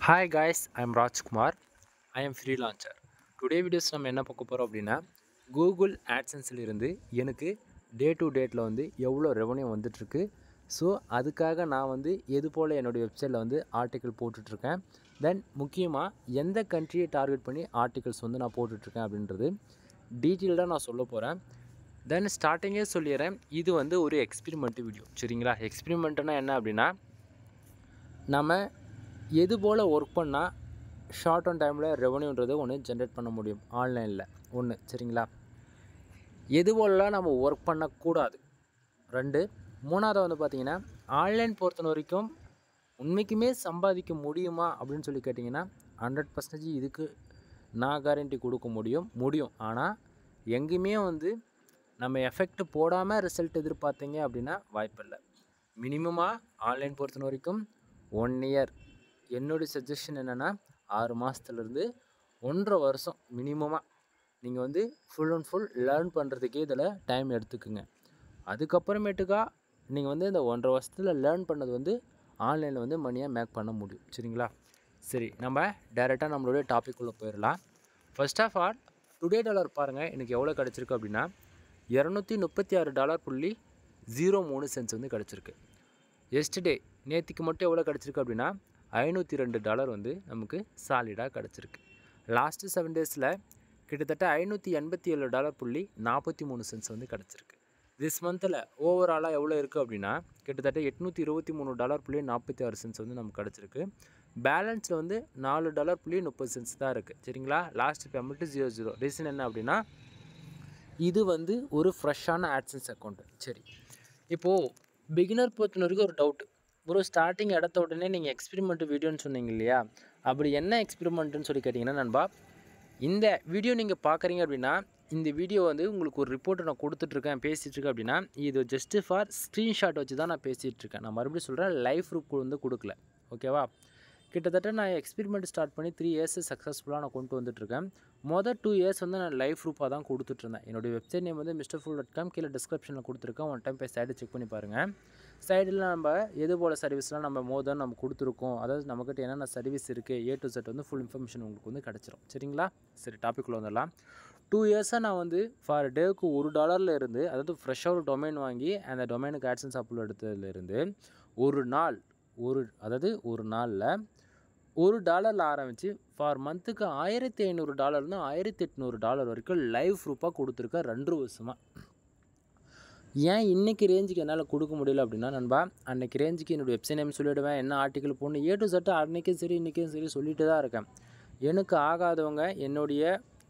hi guys I am Rajkumar I am freelancer today videos நம்ம என்ன பார்க்க போகிறோம் அப்படின்னா கூகுள் ஆட்சன்ஸில் இருந்து எனக்கு டே டு டேட்டில் வந்து எவ்வளோ ரெவன்யூ வந்துட்டுருக்கு ஸோ அதுக்காக நான் வந்து எது போல் என்னுடைய வெப்சைட்டில் வந்து ஆர்டிக்கல் போட்டுட்ருக்கேன் தென் முக்கியமாக எந்த கண்ட்ரியை டார்கெட் பண்ணி ஆர்டிகல்ஸ் வந்து நான் போட்டுட்ருக்கேன் அப்படின்றது டீட்டெயில்டாக நான் சொல்ல போகிறேன் தென் ஸ்டார்டிங்கே சொல்லிடுறேன் இது வந்து ஒரு எக்ஸ்பிரிமெண்ட் வீடியோ சரிங்களா எக்ஸ்பிரிமெண்ட்னா என்ன அப்படின்னா நம்ம எது போல் ஒர்க் பண்ணால் ஷார்ட் ஆன் டைமில் ரெவன்யூன்றது ஒன்று ஜென்ரேட் பண்ண முடியும் ஆன்லைனில் ஒன்று சரிங்களா எது போலலாம் நம்ம ஒர்க் பண்ணக்கூடாது ரெண்டு மூணாவது வந்து பார்த்திங்கன்னா ஆன்லைன் பொறுத்த வரைக்கும் உண்மைக்குமே சம்பாதிக்க முடியுமா அப்படின்னு சொல்லி கேட்டிங்கன்னா ஹண்ட்ரட் பர்சன்டேஜ் இதுக்கு நான் கேரண்டி கொடுக்க முடியும் முடியும் ஆனால் எங்கேயுமே வந்து நம்ம எஃபெக்ட் போடாமல் ரிசல்ட் எதிர்பார்த்தீங்க அப்படின்னா வாய்ப்பில்லை மினிமமாக ஆன்லைன் பொறுத்த வரைக்கும் ஒன் இயர் என்னுடைய சஜஷன் என்னென்னா ஆறு மாதத்துலேருந்து ஒன்றரை வருஷம் மினிமமாக நீங்கள் வந்து ஃபுல் அண்ட் ஃபுல் லேர்ன் பண்ணுறதுக்கே இதில் டைம் எடுத்துக்குங்க அதுக்கப்புறமேட்டுக்கா நீங்கள் வந்து இந்த ஒன்றரை வருஷத்தில் லேர்ன் பண்ணது வந்து ஆன்லைனில் வந்து மணியாக மேக் பண்ண முடியும் சரிங்களா சரி நம்ம டேரெக்டாக நம்மளுடைய டாபிக் உள்ள போயிடலாம் first of all today dollar பாருங்கள் எனக்கு எவ்வளோ கிடச்சிருக்கு அப்படின்னா இரநூத்தி முப்பத்தி ஆறு டாலர் புள்ளி ஜீரோ மூணு சென்ஸ் வந்து கிடச்சிருக்கு எஸ்டர்டே நேற்றுக்கு மட்டும் எவ்வளோ கிடச்சிருக்கு அப்படின்னா ஐநூற்றி ரெண்டு டாலர் வந்து நமக்கு சாலிடாக கிடச்சிருக்கு லாஸ்ட்டு செவன் டேஸில் கிட்டத்தட்ட ஐநூற்றி எண்பத்தி ஏழு டாலர் புள்ளி நாற்பத்தி மூணு சென்ஸ் வந்து கிடச்சிருக்கு திஸ் மந்தில் ஓவராலாக எவ்வளோ இருக்குது அப்படின்னா கிட்டத்தட்ட எட்நூற்றி இருபத்தி மூணு டாலர் புள்ளி நாற்பத்தி ஆறு சென்ஸ் வந்து நமக்கு கிடச்சிருக்கு பேலன்ஸில் வந்து நாலு டாலர் புள்ளி முப்பது சென்ஸ் தான் இருக்குது சரிங்களா last payment zero zero reason என்ன அப்படின்னா இது வந்து ஒரு ஃப்ரெஷ்ஷான ஆட்சன்ஸ் அக்கௌண்ட்டு சரி இப்போது பிகினர் பொறுத்த வரைக்கும் ஒரு டவுட் ஒரு ஸ்டார்டிங் இடத்த உடனே நீங்கள் எக்ஸ்பெரிமெண்ட் வீடியோன்னு சொன்னீங்க இல்லையா அப்படி என்ன எக்ஸ்பெரிமெண்ட்டுன்னு சொல்லி கேட்டிங்கன்னா நண்பா இந்த வீடியோ நீங்கள் பார்க்குறீங்க அப்படின்னா இந்த வீடியோ வந்து உங்களுக்கு ஒரு ரிப்போர்ட்டை நான் கொடுத்துட்ருக்கேன் பேசிகிட்ருக்கேன் அப்படின்னா இது ஜஸ்ட்டு ஃபார் ஸ்க்ரீன்ஷாட் வச்சு தான் நான் பேசிகிட்ருக்கேன் நான் மறுபடியும் சொல்கிறேன் லைஃப் ப்ரூஃப் வந்து கொடுக்கல ஓகேவா கிட்டத்தட்ட நான் எக்ஸ்பெரிமெண்ட் ஸ்டார்ட் பண்ணி த்ரீ இயர்ஸ் சக்ஸஸ்ஃபுல்லாக நான் கொண்டு வந்துட்டுருக்கேன் மொதல் டூ இயர்ஸ் வந்து நான் லைஃப் ப்ரூஃபாக தான் கொடுத்துட்ருந்தேன் என்னுடைய வெப்சைட் நேம் வந்து மிஸ்டர் ஃபுல் டாட் காம் கீழே டிஸ்கிரிப்ஷனில் கொடுத்துருக்கேன் ஒன் டைம் போய் சைடு செக் பண்ணி பாருங்கள் சைடில் நம்ம எது போல் சர்வீஸ்லாம் நம்ம மோதல் நம்ம கொடுத்துருக்கோம் அதாவது நம்மக்கிட்ட என்னென்ன சர்வீஸ் இருக்குது ஏ டு செட் வந்து ஃபுல் இன்ஃபர்மேஷன் உங்களுக்கு வந்து கிடச்சிரும் சரிங்களா சரி டாப்பிக்குள்ளே வந்துடலாம் டூ இயர்ஸாக நான் வந்து ஃபார் டேவுக்கு ஒரு டாலரில் இருந்து அதாவது ஃப்ரெஷ்ஷாக ஒரு டொமைன் வாங்கி அந்த டொமைனுக்கு ஆட்சன்ஸ் அப்லோட் எடுத்ததுலேருந்து ஒரு நாள் ஒரு அதாவது ஒரு நாளில் ஒரு டாலரில் ஆரம்பித்து ஃபார் மந்த்துக்கு ஆயிரத்தி ஐநூறு டாலர்னு ஆயிரத்தி எட்நூறு டாலர் வரைக்கும் லைவ் ப்ரூஃபாக கொடுத்துருக்கேன் ரெண்டு வருஷமாக ஏன் இன்றைக்கி ரேஞ்சுக்கு என்னால் கொடுக்க முடியல அப்படின்னா நண்பா அன்றைக்கி ரேஞ்சுக்கு என்னோடய வெப்சைட் நேம் சொல்லிவிடுவேன் என்ன ஆர்டிக்கல் போடணும் ஏ டு செட்டு அன்றைக்கும் சரி இன்றைக்கும் சரி சொல்லிட்டு தான் இருக்கேன் எனக்கு ஆகாதவங்க என்னுடைய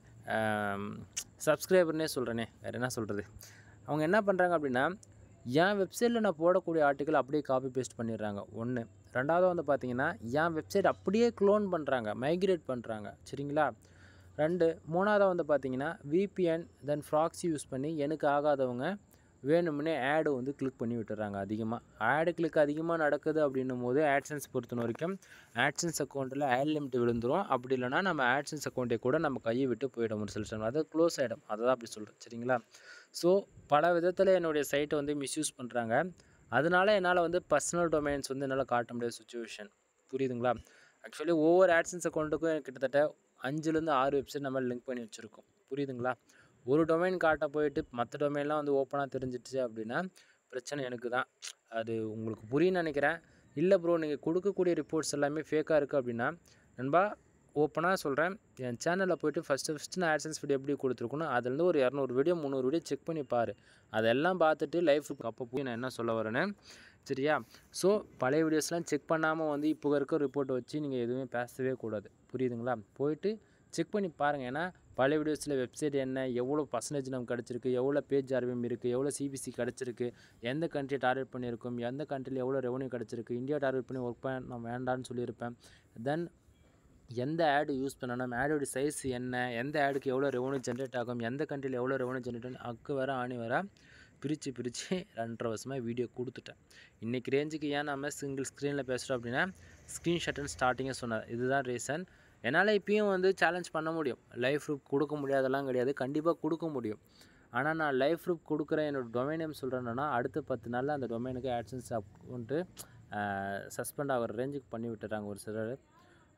சப்ஸ்கிரைபர்னே சொல்கிறேனே வேறு என்ன சொல்கிறது அவங்க என்ன பண்ணுறாங்க அப்படின்னா என் வெப்சைட்டில் நான் போடக்கூடிய ஆர்டிக்கல் அப்படியே காப்பி பேஸ்ட் பண்ணிடுறாங்க ஒன்று ரெண்டாவது வந்து பார்த்தீங்கன்னா என் வெப்சைட் அப்படியே க்ளோன் பண்ணுறாங்க மைக்ரேட் பண்ணுறாங்க சரிங்களா ரெண்டு மூணாவது வந்து பார்த்தீங்கன்னா விபிஎன் தென் ஃப்ராக்ஸி யூஸ் பண்ணி எனக்கு ஆகாதவங்க வேணும்னே ஆடு வந்து கிளிக் பண்ணி விட்டுறாங்க அதிகமாக ஆடு கிளிக் அதிகமாக நடக்குது அப்படின்னும் போது ஆட்சன்ஸ் பொறுத்த வரைக்கும் ஆட்சன்ஸ் அக்கௌண்ட்டில் ஆட் லிமிட் விழுந்துரும் அப்படி இல்லைனா நம்ம ஆட்சன்ஸ் அக்கௌண்ட்டை கூட நம்ம கையை விட்டு போயிடும் ஒரு சில டைம் அதாவது க்ளோஸ் ஆகிடும் அதை தான் அப்படி சொல்கிறேன் சரிங்களா ஸோ பல விதத்தில் என்னுடைய சைட்டை வந்து மிஸ்யூஸ் பண்ணுறாங்க அதனால என்னால் வந்து பர்சனல் டொமைன்ஸ் வந்து என்னால் காட்ட முடியாத சுச்சுவேஷன் புரியுதுங்களா ஆக்சுவலி ஒவ்வொரு ஆட்சன்ஸ் அக்கௌண்ட்டுக்கும் கிட்டத்தட்ட அஞ்சுலேருந்து ஆறு வெப்சைட் நம்ம லிங்க் பண்ணி வச்சுருக்கோம் புரியுதுங்களா ஒரு டொமைன் காட்ட போயிட்டு மற்ற டொமைன்லாம் வந்து ஓப்பனாக தெரிஞ்சிடுச்சு அப்படின்னா பிரச்சனை எனக்கு தான் அது உங்களுக்கு புரியுன்னு நினைக்கிறேன் இல்லை ப்ரோ நீங்கள் கொடுக்கக்கூடிய ரிப்போர்ட்ஸ் எல்லாமே ஃபேக்காக இருக்குது அப்படின்னா நண்பா ஓப்பனாக சொல்கிறேன் என் சேனலில் போய்ட்டு ஃபஸ்ட்டு ஃபஸ்ட்டு நான் ஆட்சன்ஸ் வீடியோ எப்படி கொடுத்துருக்கணும் அதுலேருந்து ஒரு இரநூறு வீடியோ முந்நூறு வீடியோ செக் பண்ணி பாரு அதெல்லாம் பார்த்துட்டு லைஃப் அப்போ போய் நான் என்ன சொல்ல வரேன்னு சரியா ஸோ பழைய வீடியோஸ்லாம் செக் பண்ணாமல் வந்து இப்போ இருக்க ரிப்போர்ட்டை வச்சு நீங்கள் எதுவுமே பேசவே கூடாது புரியுதுங்களா போயிட்டு செக் பண்ணி பாருங்கள் ஏன்னா பழைய வீடியோஸில் வெப்சைட் என்ன எவ்வளோ பர்சன்டேஜ் நமக்கு கிடச்சிருக்கு எவ்வளோ பேஜ் ஆர்விஎம் இருக்குது எவ்வளோ சிபிசி கிடச்சிருக்கு எந்த கண்ட்ரியை டார்கெட் பண்ணியிருக்கோம் எந்த கண்ட்ரியில் எவ்வளோ ரெவன்யூ கிடச்சிருக்கு இந்தியா டார்கெட் பண்ணி ஒர்க் பண்ண நான் வேண்டான்னு சொல்லியிருப்பேன் தென் எந்த ஆடு யூஸ் பண்ணணும் ஆடோட சைஸ் என்ன எந்த ஆடுக்கு எவ்வளோ ரெவன்யூ ஜென்ரேட் ஆகும் எந்த கண்ட்ரியில் எவ்வளோ ரெவன்யூ ஜென்ரேட் ஆகும் அக்கு வர ஆணி வர பிரித்து பிரித்து ரெண்டரை வருஷமாக வீடியோ கொடுத்துட்டேன் இன்றைக்கி ரேஞ்சுக்கு ஏன் நம்ம சிங்கிள் ஸ்க்ரீனில் பேசுகிறோம் அப்படின்னா ஸ்க்ரீன்ஷாட்டுன்னு ஸ்டார்டிங்கே சொன்னார் இதுதான் ரீசன் என்னால் இப்பயும் வந்து சேலஞ்ச் பண்ண முடியும் லைஃப் ப்ரூஃப் கொடுக்க முடியாதெல்லாம் கிடையாது கண்டிப்பாக கொடுக்க முடியும் ஆனால் நான் லைஃப் ப்ரூஃப் கொடுக்குறேன் என்னோடய டொமைன் நேம் சொல்கிறேன்னா அடுத்த பத்து நாளில் அந்த டொமைனுக்கு ஆட்சன்ஸ் அக்கௌண்ட்டு சஸ்பெண்ட் ஆகிற ரேஞ்சுக்கு பண்ணி விட்டுறாங்க ஒரு சிலர்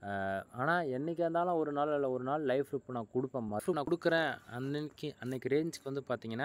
ஆனால் என்றைக்கா இருந்தாலும் ஒரு நாள் இல்லை ஒரு நாள் லைஃப் இப்போ நான் கொடுப்பேன் மறு நான் கொடுக்குறேன் அன்னைக்கு அன்னைக்கு ரேஞ்சுக்கு வந்து பார்த்தீங்கன்னா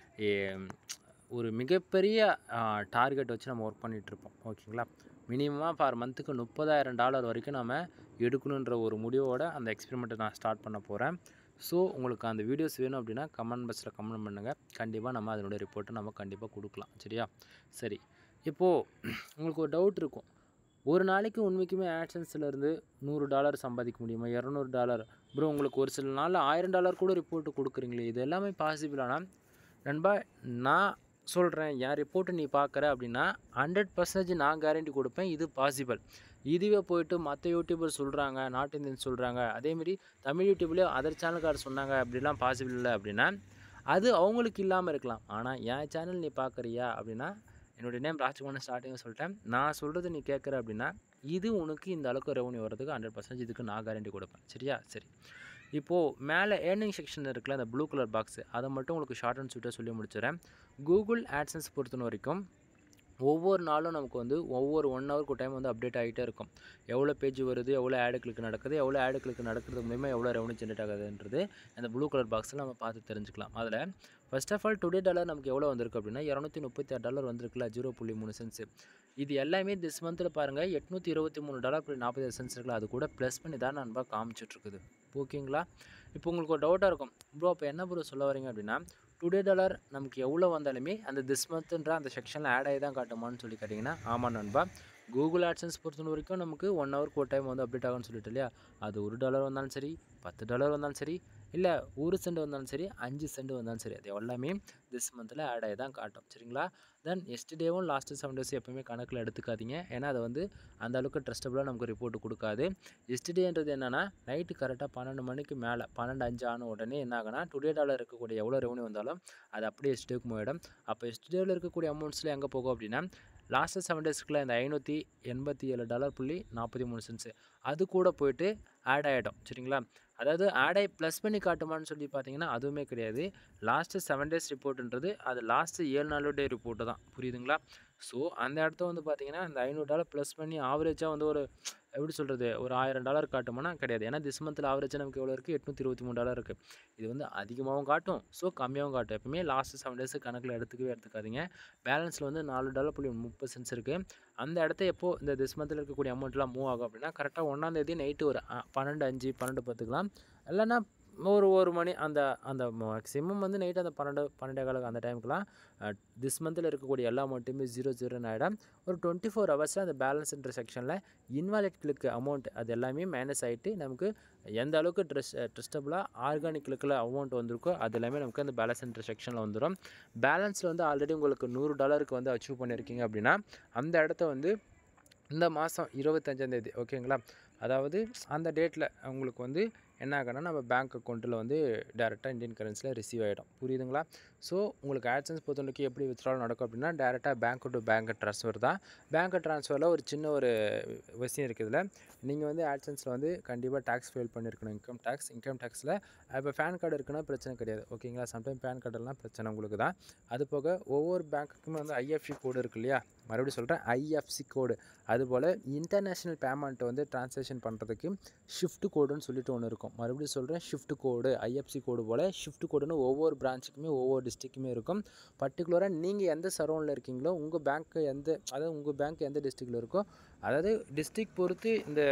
ஒரு மிகப்பெரிய டார்கெட் வச்சு நம்ம ஒர்க் பண்ணிகிட்ருப்போம் ஓகேங்களா மினிமமாக பர் மந்த்துக்கு முப்பதாயிரம் டாலர் வரைக்கும் நம்ம எடுக்கணுன்ற ஒரு முடிவோட அந்த எக்ஸ்பெரிமெண்ட்டை நான் ஸ்டார்ட் பண்ண போகிறேன் ஸோ உங்களுக்கு அந்த வீடியோஸ் வேணும் அப்படின்னா கமெண்ட் பாக்ஸில் கமெண்ட் பண்ணுங்கள் கண்டிப்பாக நம்ம அதனுடைய ரிப்போர்ட்டை நம்ம கண்டிப்பாக கொடுக்கலாம் சரியா சரி இப்போது உங்களுக்கு ஒரு டவுட் இருக்கும் ஒரு நாளைக்கு உண்மைக்குமே ஆக்ஷன்ஸ்லேருந்து நூறு டாலர் சம்பாதிக்க முடியுமா இரநூறு டாலர் ப்ரோ உங்களுக்கு ஒரு சில நாளில் ஆயிரம் டாலர் கூட ரிப்போர்ட்டு கொடுக்குறீங்களே இது எல்லாமே பாசிபிளானா நண்பா நான் சொல்கிறேன் என் ரிப்போர்ட்டை நீ பார்க்குற அப்படின்னா ஹண்ட்ரட் பர்சன்டேஜ் நான் கேரண்டி கொடுப்பேன் இது பாசிபிள் இதுவே போயிட்டு மற்ற யூடியூபர் சொல்கிறாங்க நார்த் இந்தியன் சொல்கிறாங்க அதேமாரி தமிழ் யூடியூப்லேயே அதர் சேனல்கார் சொன்னாங்க அப்படிலாம் பாசிபிள் இல்லை அப்படின்னா அது அவங்களுக்கு இல்லாமல் இருக்கலாம் ஆனால் என் சேனல் நீ பார்க்குறியா அப்படின்னா என்னுடைய நேம் ராஜ்குமார் ஸ்டார்டிங் சொல்லிட்டேன் நான் சொல்கிறது நீ கேட்குற அப்படின்னா இது உனக்கு இந்த அளவுக்கு ரெவன்யூ வரதுக்கு ஹண்ட்ரட் பர்சன்டேஜ் இதுக்கு நான் கேரண்டி கொடுப்பேன் சரியா சரி இப்போது மேலே ஏர்னிங் செக்ஷன் இருக்குல்ல அந்த ப்ளூ கலர் பாக்ஸு அதை மட்டும் உங்களுக்கு ஷார்ட் அண்ட் ஸ்வீட்டாக சொல்லி முடிச்சிடறேன் கூகுள் ஆட்சன்ஸ் பொறுத்தன வரைக்கும் ஒவ்வொரு நாளும் நமக்கு வந்து ஒவ்வொரு ஒன் ஹவருக்கு டைம் வந்து அப்டேட் ஆகிட்டே இருக்கும் எவ்வளோ பேஜ் வருது எவ்வளோ ஆடு கிளிக் நடக்குது எவ்வளோ ஆடு கிளிக் நடக்கிறது மூலிமா எவ்வளோ ரெவன்யூ ஜென்ரேட் ஆகுதுன்றது அந்த ப்ளூ கலர் பாக்ஸில் நம்ம பார்த்து தெரிஞ்சுக்கலாம் அதில் first of all today dollar நமக்கு எவ்வளோ வந்திருக்கு அப்படின்னா இரநூத்தி முப்பத்தி ஆறு டாலர் வந்திருக்குல்ல ஜீரோ புள்ளி மூணு சென்ஸ் இது எல்லாமே திஸ் மந்தில் பாருங்கள் எட்நூற்றி இருபத்தி மூணு டாலர் புள்ளி நாற்பது சென்ஸ் இருக்குல்ல அது கூட ப்ளஸ் பண்ணி தான் நண்பா காமிச்சிட்ருக்குது ஓகேங்களா இப்போ உங்களுக்கு ஒரு டவுட்டாக இருக்கும் ப்ரோ அப்போ என்ன ப்ரோ சொல்ல வரீங்க அப்படின்னா டுடே டாலர் நமக்கு எவ்வளோ வந்தாலுமே அந்த திஸ் மந்த்ன்ற அந்த செக்ஷனில் ஆட் ஆகி தான் காட்டுமான்னு சொல்லி கேட்டிங்கன்னா ஆமாம் நண்பா கூகுள் ஆட்சன்ஸ் பொறுத்த வரைக்கும் நமக்கு ஒன் ஹவருக்கு ஒரு டைம் வந்து அப்டேட் ஆகும்னு சொல்லிட்டு இல்லையா அது ஒரு டாலர் வந்தாலும் சரி பத்து டாலர் வந்தாலும் சரி இல்லை ஒரு சென்ட் வந்தாலும் சரி அஞ்சு சென்ட் வந்தாலும் சரி அது எல்லாமே திஸ் மந்தில் ஆட் ஆகி தான் காட்டும் சரிங்களா தென் எஸ்டேவும் லாஸ்ட்டு செவன் டேஸ் எப்போவுமே கணக்கில் எடுத்துக்காதீங்க ஏன்னா அதை வந்து அந்த அளவுக்கு ட்ரஸ்டபுளாக நமக்கு ரிப்போர்ட் கொடுக்காது எஸ்டேன்றது என்னென்னா நைட்டு கரெக்டாக பன்னெண்டு மணிக்கு மேலே பன்னெண்டு அஞ்சு ஆன உடனே என்ன ஆகுனா டுடே டாலர் இருக்கக்கூடிய எவ்வளோ ரெவன்யூ வந்தாலும் அது அப்படியே எஸ்டேக்கு போயிடும் அப்போ எஸ்டேவில் இருக்கக்கூடிய அமௌண்ட்ஸில் எங்கே போகும் அப்படின்னா லாஸ்ட்டு செவன் டேஸ்க்குள்ள இந்த ஐநூற்றி எண்பத்தி ஏழு டாலர் புள்ளி நாற்பத்தி மூணு சென்ட்ஸு அது கூட போயிட்டு ஆட் ஆகிடும் சரிங்களா அதாவது ஆட் ஆகி ப்ளஸ் பண்ணி காட்டுமான்னு சொல்லி பார்த்தீங்கன்னா அதுவுமே கிடையாது லாஸ்ட்டு செவன் டேஸ் ரிப்போர்ட்டுன்றது அது லாஸ்ட்டு ஏழு நாளுடைய ரிப்போர்ட்டு தான் புரியுதுங்களா ஸோ அந்த இடத்த வந்து பார்த்தீங்கன்னா இந்த ஐநூறு டாலர் ப்ளஸ் பண்ணி ஆவரேஜாக வந்து ஒரு எப்படி சொல்கிறது ஒரு ஆயிரம் டாலர் காட்டுமானா கிடையாது ஏன்னா திஸ் மந்தில் ஆவரேஜாக நமக்கு எவ்வளோ இருக்குது எட்நூற்றி இருபத்தி மூணு டாலர் இருக்குது இது வந்து அதிகமாகவும் காட்டும் ஸோ கம்மியாகவும் காட்டும் எப்பவுமே லாஸ்ட் செவன் டேஸ் கணக்கில் எடுத்துக்கவே எடுத்துக்காதீங்க பேலன்ஸில் வந்து நாலு டாலர் புள்ளி முப்பது சென்ஸ் இருக்குது அந்த இடத்த எப்போ இந்த திஸ் மந்தில் இருக்கக்கூடிய அமௌண்ட்லாம் மூவ் ஆகும் அப்படின்னா கரெக்டாக ஒன்றாந்தேதி நைட்டு ஒரு பன்னெண்டு அஞ்சு பன்னெண்டு பத்துக்கலாம் இல்லைன்னா ஒரு ஒரு மணி அந்த அந்த மேக்ஸிமம் வந்து நைட்டு அந்த பன்னெண்டு பன்னெண்டே காலுக்கு அந்த டைமுக்குலாம் திஸ் மந்தில் இருக்கக்கூடிய எல்லா அமௌண்ட்டுமே ஜீரோ ஜீரோன்னு ஆகிடும் ஒரு டுவெண்ட்டி ஃபோர் ஹவர்ஸில் அந்த பேலன்ஸ்ன்ற செக்ஷனில் இன்வாலிட் கிளிக் அமௌண்ட் அது எல்லாமே மைனஸ் ஆகிட்டு நமக்கு எந்த அளவுக்கு ட்ரெஸ் ட்ரஸ்டபுளாக ஆர்கானிக் கிளிக்கில் அமௌண்ட் வந்திருக்கோ அது எல்லாமே நமக்கு அந்த பேலன்ஸ்ன்ற செக்ஷனில் வந்துடும் பேலன்ஸில் வந்து ஆல்ரெடி உங்களுக்கு நூறு டாலருக்கு வந்து அச்சீவ் பண்ணியிருக்கீங்க அப்படின்னா அந்த இடத்த வந்து இந்த மாதம் இருபத்தஞ்சாந்தேதி ஓகேங்களா அதாவது அந்த டேட்டில் உங்களுக்கு வந்து என்ன ஆகும்னா நம்ம பேங்க் அக்கௌண்ட்டில் வந்து டேரெக்டாக இந்தியன் கரன்சியில் ரிசீவ் ஆகிடும் புரியுதுங்களா ஸோ உங்களுக்கு ஆட்சன்ஸ் பொறுத்தவரைக்கும் எப்படி வித்ட்ரால் நடக்கும் அப்படின்னா டேரெக்டாக பேங்க் டு பேங்க் ட்ரான்ஸ்ஃபர் தான் பேங்க் ட்ரான்ஸ்ஃபரில் ஒரு சின்ன ஒரு விஷயம் இருக்குதுல நீங்கள் வந்து ஆட்சன்ஸில் வந்து கண்டிப்பாக டேக்ஸ் ஃபைல் பண்ணியிருக்கணும் இன்கம் டேக்ஸ் இன்கம் டேக்ஸில் இப்போ பேன் கார்டு இருக்குன்னா பிரச்சனை கிடையாது ஓகேங்களா சம்டைம் பேன் கார்டெல்லாம் பிரச்சனை உங்களுக்கு தான் அது போக ஒவ்வொரு பேங்க்குக்குமே வந்து ஐஎஃப்சி கோடு இருக்கு இல்லையா மறுபடியும் சொல்கிறேன் ஐஎஃப்சி கோடு அதுபோல் இன்டர்நேஷ்னல் பேமெண்ட்டை வந்து ட்ரான்சாக்ஷன் பண்ணுறதுக்கு ஷிஃப்ட் கோடுன்னு சொல்லிட்டு ஒன்று இருக்கும் மறுபடியும் சொல்கிறேன் ஷிஃப்ட் கோடு ஐஎஃப்சி கோடு போல் ஷிஃப்ட் கோடுன்னு ஒவ்வொரு பிரான்ச்சுக்குமே ஒவ்வொரு டிஸ்ட்ரிக்குமே இருக்கும் பர்டிகுலராக நீங்கள் எந்த சரௌண்டில் இருக்கீங்களோ உங்கள் பேங்க்கு எந்த அதாவது உங்கள் பேங்க் எந்த டிஸ்ட்ரிக்டில் இருக்கோ அதாவது டிஸ்ட்ரிக் பொறுத்து இந்த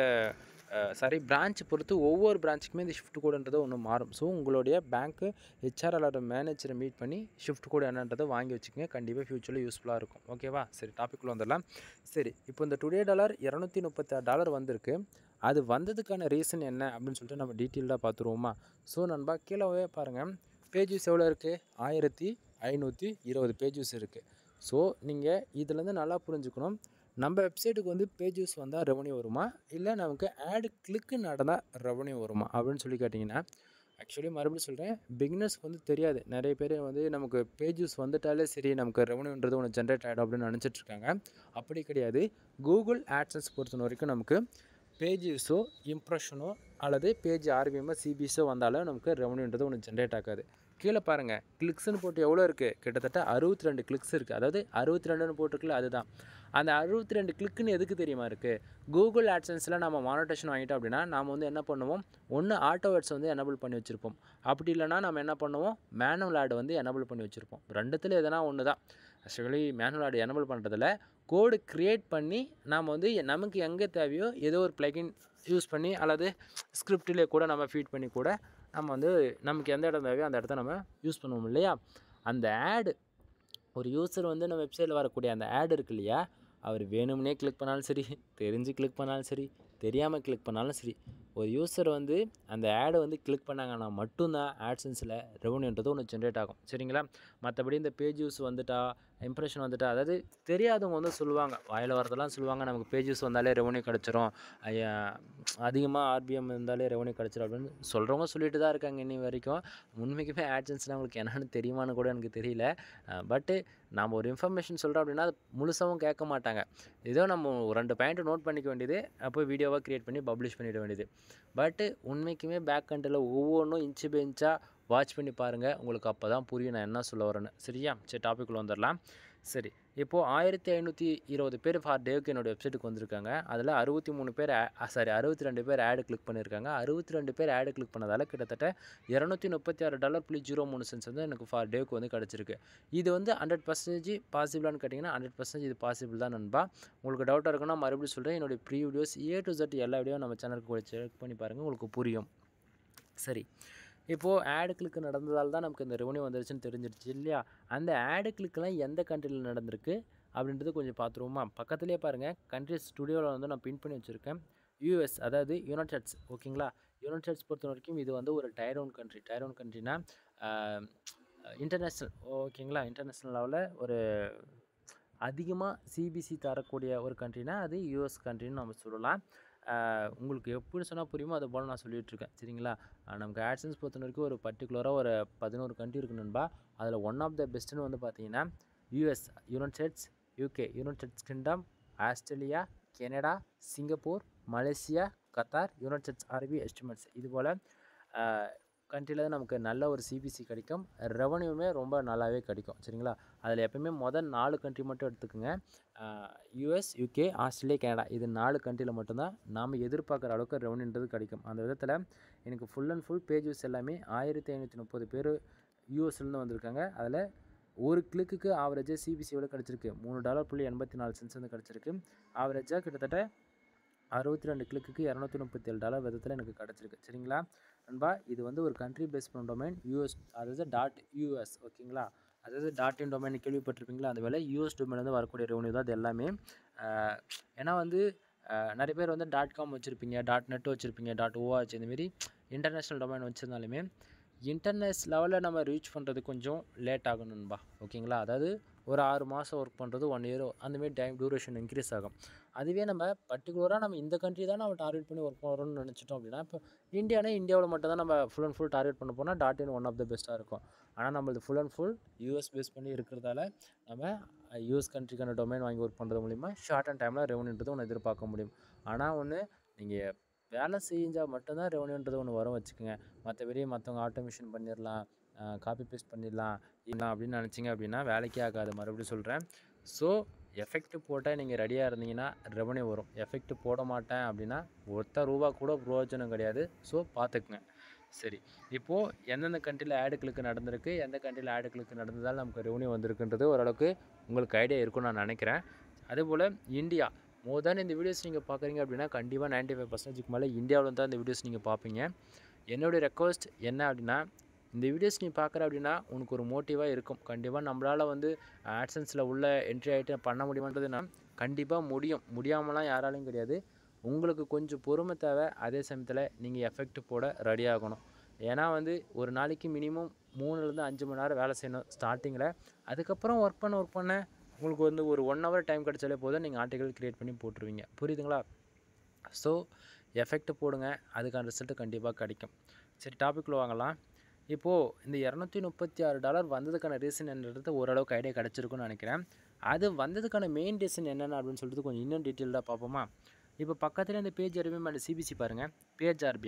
சாரி பிரான்ச் பொறுத்து ஒவ்வொரு பிரான்ச்சுக்குமே இந்த ஷிஃப்ட் கோடுன்றது ஒன்று மாறும் ஸோ உங்களுடைய பேங்க்கு ஹெச்ஆர்எலோட மேனேஜரை மீட் பண்ணி ஷிஃப்ட் கோடு என்னன்றதை வாங்கி வச்சுக்கோங்க கண்டிப்பாக ஃப்யூச்சரில் யூஸ்ஃபுல்லாக இருக்கும் ஓகேவா சரி டாப்பிக்குள்ளே வந்துடலாம் சரி இப்போ இந்த டுடே டாலர் இரநூத்தி முப்பத்தாறு டாலர் வந்திருக்கு அது வந்ததுக்கான ரீசன் என்ன அப்படின்னு சொல்லிட்டு நம்ம டீட்டெயில்டாக பார்த்துருவோமா ஸோ நண்பா கீழே பாருங்கள் பேஜஸ் எவ்வளோ இருக்குது ஆயிரத்தி ஐநூற்றி இருபது பேஜஸ் இருக்குது ஸோ நீங்கள் இதுலேருந்து நல்லா புரிஞ்சுக்கணும் நம்ம வெப்சைட்டுக்கு வந்து பேஜஸ் வந்தால் ரெவன்யூ வருமா இல்லை நமக்கு ஆடு கிளிக்கு நடந்தால் ரெவன்யூ வருமா அப்படின்னு சொல்லி கேட்டிங்கன்னா ஆக்சுவலி மறுபடியும் சொல்கிறேன் பிகினர்ஸ்க்கு வந்து தெரியாது நிறைய பேர் வந்து நமக்கு பேஜஸ் வந்துட்டாலே சரி நமக்கு ரெவன்யூன்றது ஒன்று ஜென்ரேட் ஆகிடும் அப்படின்னு நினச்சிட்ருக்காங்க அப்படி கிடையாது கூகுள் ஆட்சன்ஸ் பொறுத்த வரைக்கும் நமக்கு பேஜஸோ இம்ப்ரெஷனோ அல்லது பேஜ் ஆர்விஎம்மோ சிபிஎஸோ வந்தாலும் நமக்கு ரெவன்யூன்றது ஒன்று ஜென்ரேட் ஆகாது கீழே பாருங்கள் கிளிக்ஸ்னு போட்டு எவ்வளோ இருக்குது கிட்டத்தட்ட அறுபத்தி ரெண்டு கிளிக்ஸ் இருக்குது அதாவது அறுபத்தி ரெண்டுன்னு போட்டிருக்குல்ல அதுதான் அந்த அறுபத்தி ரெண்டு கிளிக்குன்னு எதுக்கு தெரியுமா இருக்குது கூகுள் ஆட்சன்ஸில் நம்ம மானிட்டேஷன் வாங்கிட்டோம் அப்படின்னா நாம் வந்து என்ன பண்ணுவோம் ஒன்று ஆட்டோ வேர்ட்ஸ் வந்து எனபிள் பண்ணி வச்சுருப்போம் அப்படி இல்லைனா நம்ம என்ன பண்ணுவோம் மேனுவல் ஆட் வந்து எனபிள் பண்ணி வச்சுருப்போம் ரெண்டுத்தில் எதனா ஒன்று தான் ஆக்சுவலி மேனுவல் ஆட் எனபிள் பண்ணுறதுல கோடு க்ரியேட் பண்ணி நாம் வந்து நமக்கு எங்கே தேவையோ ஏதோ ஒரு ப்ளகின் யூஸ் பண்ணி அல்லது ஸ்கிரிப்டிலே கூட நம்ம ஃபீட் பண்ணி கூட நம்ம வந்து நமக்கு எந்த இடம் தேவையோ அந்த இடத்த நம்ம யூஸ் பண்ணுவோம் இல்லையா அந்த ஆடு ஒரு யூசர் வந்து நம்ம வெப்சைட்டில் வரக்கூடிய அந்த ஆட் இருக்கு இல்லையா அவர் வேணும்னே கிளிக் பண்ணாலும் சரி தெரிஞ்சு கிளிக் பண்ணாலும் சரி தெரியாமல் கிளிக் பண்ணாலும் சரி ஒரு யூசர் வந்து அந்த ஆடை வந்து கிளிக் பண்ணாங்கன்னா மட்டும்தான் ஆட்சன்ஸில் ரெவன்யூன்றது ஒன்று ஜென்ரேட் ஆகும் சரிங்களா மற்றபடி இந்த பேஜ் யூஸ் வந்துட்டா இம்ப்ரெஷன் வந்துட்டா அதாவது தெரியாதவங்க வந்து சொல்லுவாங்க வாயில் வரதெல்லாம் சொல்லுவாங்க நமக்கு பேஜ் யூஸ் வந்தாலே ரெவன்யூ கிடச்சிரும் ஐயா அதிகமாக ஆர்பிஎம் இருந்தாலே ரெவன்யூ கிடச்சிரும் அப்படின்னு சொல்கிறவங்க சொல்லிட்டு தான் இருக்காங்க இன்னி வரைக்கும் உண்மைக்குமே ஆட்சன்ஸ்னால் உங்களுக்கு என்னென்னு தெரியுமான்னு கூட எனக்கு தெரியல பட்டு நாம் ஒரு இன்ஃபர்மேஷன் சொல்கிறோம் அப்படின்னா அது முழுசாகவும் கேட்க மாட்டாங்க ஏதோ நம்ம ஒரு ரெண்டு பாயிண்ட்டு நோட் பண்ணிக்க வேண்டியது அப்போ வீடியோவாக க்ரியேட் பண்ணி பப்ளிஷ் பண்ணிட வேண்டியது பட்டு உண்மைக்குமே பேக் கண்டில் ஒவ்வொன்றும் இன்ச்சு பை இன்ச்சாக வாட்ச் பண்ணி பாருங்கள் உங்களுக்கு அப்போ தான் புரியும் நான் என்ன சொல்ல வரேன்னு சரியா சரி டாப்பிக்குள்ளே வந்துடலாம் சரி இப்போது ஆயிரத்தி ஐநூற்றி இருபது பேர் ஃபார் டேவுக்கு என்னோடய வெப்சைட்டுக்கு வந்திருக்காங்க அதில் அறுபத்தி மூணு பேர் சாரி அறுபத்தி ரெண்டு பேர் ஆடு கிளிக் பண்ணியிருக்காங்க அறுபத்தி ரெண்டு பேர் ஆடு கிளிக் பண்ணதால் கிட்டத்தட்ட இரநூத்தி முப்பத்தி ஆறு டாலர் புள்ளி ஜீரோ மூணு சென்ஸ் வந்து எனக்கு ஃபார் டேவுக்கு வந்து கிடச்சிருக்கு இது வந்து ஹண்ட்ரட் பர்சன்டேஜ் பாசிபிளான்னு கேட்டிங்கன்னா ஹண்ட்ரட் பர்சன்டேஜ் இது பாசிபிள் தான் நண்பா உங்களுக்கு டவுட்டாக இருக்குன்னா மறுபடியும் சொல்கிறேன் என்னுடைய free videos A to Z எல்லா வீடியோ நம்ம சேனலுக்கு செக் பண்ணி பாருங்கள் உங்களுக்கு புரியும் சரி இப்போது ஆடு கிளிக்கு நடந்ததால் தான் நமக்கு இந்த ரெவன்யூ வந்துருச்சுன்னு தெரிஞ்சிருச்சு இல்லையா அந்த ஆடு கிளிக்கெலாம் எந்த கண்ட்ரியில் நடந்திருக்கு அப்படின்றது கொஞ்சம் பார்த்துருவோமா பக்கத்துலேயே பாருங்கள் கண்ட்ரிஸ் ஸ்டுடியோவில் வந்து நான் பின் பண்ணி வச்சுருக்கேன் யூஎஸ் அதாவது யுனைடெட்ஸ் ஓகேங்களா யுனைடெட்ஸ் பொறுத்த வரைக்கும் இது வந்து ஒரு tier one country tier one கண்ட்ரினா இன்டர்நேஷ்னல் ஓகேங்களா இன்டர்நேஷ்னல் லெவலில் ஒரு அதிகமாக சிபிசி தரக்கூடிய ஒரு கண்ட்ரினா அது யூஎஸ் கண்ட்ரின்னு நம்ம சொல்லலாம் உங்களுக்கு எப்படி சொன்னால் புரியுமோ அது போல் நான் சொல்லிகிட்ருக்கேன் சரிங்களா நமக்கு ஆட்சன்ஸ் பொறுத்த வரைக்கும் ஒரு பர்டிகுலராக ஒரு பதினோரு கண்ட்ரி இருக்கு நண்பா அதில் ஒன் ஆஃப் த பெஸ்ட்டுன்னு வந்து பார்த்தீங்கன்னா US United States UK United States Kingdom Australia Canada Singapore Malaysia Qatar United States Arab எஸ்டிமேட்ஸ் இது போல் கண்ட்ரியில் தான் நமக்கு நல்ல ஒரு சிபிசி கிடைக்கும் ரெவன்யூமே ரொம்ப நல்லாவே கிடைக்கும் சரிங்களா அதில் எப்போயுமே மொதல் நாலு கண்ட்ரி மட்டும் எடுத்துக்கோங்க யூஎஸ் யூகே ஆஸ்திரேலியா கனடா இது நாலு கண்ட்ரியில் மட்டும்தான் நாம் எதிர்பார்க்குற அளவுக்கு ரெவன்யூன்றது கிடைக்கும் அந்த விதத்தில் எனக்கு ஃபுல் அண்ட் ஃபுல் பேஜஸ் எல்லாமே ஆயிரத்தி ஐநூற்றி முப்பது பேர் யூஎஸ்லேருந்து வந்திருக்காங்க அதில் ஒரு கிளிக்கு ஆவரேஜாக சிபிசி எவ்வளோ கிடச்சிருக்கு மூணு டாலர் புள்ளி எண்பத்தி நாலு சென்ஸ் வந்து கிடச்சிருக்கு ஆவரேஜாக கிட்டத்தட்ட அறுபத்தி ரெண்டு கிளிக்கு இரநூத்தி முப்பத்தி ஏழு டாலர் விதத்தில் எனக்கு கிடச்சிருக்கு சரிங்களா நண்பா இது வந்து ஒரு கண்ட்ரி பேஸ் பண்ண டொமைன் யூஎஸ் அதாவது டாட் யூஎஸ் ஓகேங்களா அதாவது டாட் இன் டொமைன் கேள்விப்பட்டிருப்பீங்களா அந்த வேலை யூஎஸ் டொமைன் வந்து வரக்கூடிய ரெவன்யூ தான் அது எல்லாமே ஏன்னா வந்து நிறைய பேர் வந்து டாட் காம் வச்சுருப்பீங்க டாட் நெட் வச்சுருப்பீங்க டாட் ஓஆச் இந்தமாரி இன்டர்நேஷ்னல் டொமைன் வச்சுருந்தாலுமே இன்டர்நெட் லெவலில் நம்ம ரீச் பண்ணுறது கொஞ்சம் லேட் ஆகும் நண்பா ஓகேங்களா அதாவது ஒரு ஆறு மாதம் ஒர்க் பண்ணுறது ஒன் இயர் அந்தமாரி டைம் டியூரேஷன் இன்க்ரீஸ் ஆகும் அதுவே நம்ம பர்டிகுலராக நம்ம இந்த கண்ட்ரி தான் நம்ம டார்கெட் பண்ணி ஒர்க் பண்ணுறோம்னு நினச்சிட்டோம் அப்படின்னா இப்போ இந்தியானா இந்தியாவில் மட்டும் தான் நம்ம ஃபுல் அண்ட் ஃபுல் டார்கெட் பண்ண போனால் dot in one of the பெஸ்ட்டாக இருக்கும் ஆனால் நம்மளது full and full US base பண்ணி இருக்கிறதால நம்ம யூஎஸ் கண்ட்ரிக்கான டொமைன் வாங்கி ஒர்க் பண்ணுறது மூலிமா ஷார்ட் அண்ட் டைமில் ரெவன்யூன்றது ஒன்று எதிர்பார்க்க முடியும் ஆனால் ஒன்று நீங்கள் வேலை செஞ்சால் மட்டும்தான் ரெவன்யூன்றது ஒன்று வரும் வச்சுக்கோங்க மற்றபடி மற்றவங்க ஆட்டோமேஷன் பண்ணிடலாம் காப்பி பேஸ்ட் பண்ணிடலாம் இல்லை அப்படின்னு நினச்சிங்க அப்படின்னா வேலைக்கே ஆகாது மறுபடியும் சொல்கிறேன் ஸோ எஃபெக்ட் போட்டால் நீங்கள் ரெடியாக இருந்தீங்கன்னா ரெவன்யூ வரும் எஃபெக்ட் போட மாட்டேன் அப்படின்னா ஒருத்த ரூபா கூட பிரயோஜனம் கிடையாது ஸோ பார்த்துக்குங்க சரி இப்போது எந்தெந்த கண்ட்ரியில் ஆடுகளுக்கு நடந்திருக்கு எந்த கண்ட்ரியில் ஆடுகளுக்கு நடந்ததால் நமக்கு ரெவன்யூ வந்திருக்குன்றது ஓரளவுக்கு உங்களுக்கு ஐடியா இருக்கும்னு நான் நினைக்கிறேன் அதேபோல் இந்தியா மோர் தேன் இந்த வீடியோஸ் நீங்கள் பார்க்குறீங்க அப்படின்னா கண்டிப்பாக நைன்ட்டி ஃபைவ் பர்சன்டேஜுக்கு மேலே இந்தியாவில் தான் இந்த வீடியோஸ் நீங்கள் பார்ப்பீங்க என்னுடைய ரெக்வஸ்ட் என்ன அப்படின்னா இந்த வீடியோஸ் நீ பார்க்குற அப்படின்னா உனக்கு ஒரு மோட்டிவாக இருக்கும் கண்டிப்பாக நம்மளால் வந்து ஆட்சன்ஸில் உள்ள என்ட்ரி ஆகிட்டு பண்ண முடியுமான்றது நான் கண்டிப்பாக முடியும் முடியாமலாம் யாராலையும் கிடையாது உங்களுக்கு கொஞ்சம் பொறுமை தேவை அதே சமயத்தில் நீங்கள் எஃபெக்ட் போட ரெடி ஆகணும் ஏன்னா வந்து ஒரு நாளைக்கு மினிமம் மூணுலேருந்து அஞ்சு மணி நேரம் வேலை செய்யணும் ஸ்டார்டிங்கில் அதுக்கப்புறம் ஒர்க் பண்ண ஒர்க் பண்ண உங்களுக்கு வந்து ஒரு ஒன் ஹவர் டைம் கிடச்சாலே போதும் நீங்கள் ஆர்டிகல் க்ரியேட் பண்ணி போட்டுருவீங்க புரியுதுங்களா ஸோ எஃபெக்ட் போடுங்க அதுக்கான ரிசல்ட்டு கண்டிப்பாக கிடைக்கும் சரி டாபிக்குள்ளே வாங்கலாம் இப்போது இந்த இரநூத்தி முப்பத்தி ஆறு டாலர் வந்ததுக்கான ரீசன் என்னன்றது ஓரளவுக்கு ஐடியா கிடச்சிருக்குன்னு நினைக்கிறேன் அது வந்ததுக்கான மெயின் ரீசன் என்னென்ன அப்படின்னு சொல்லிட்டு கொஞ்சம் இன்னும் டீட்டெயில்டாக பார்ப்போமா இப்போ பக்கத்தில் இந்த பேஜ் ஆர்பிஎம் அண்ட் சிபிசி பாருங்கள் பேஜ் ஆர்பிஎம்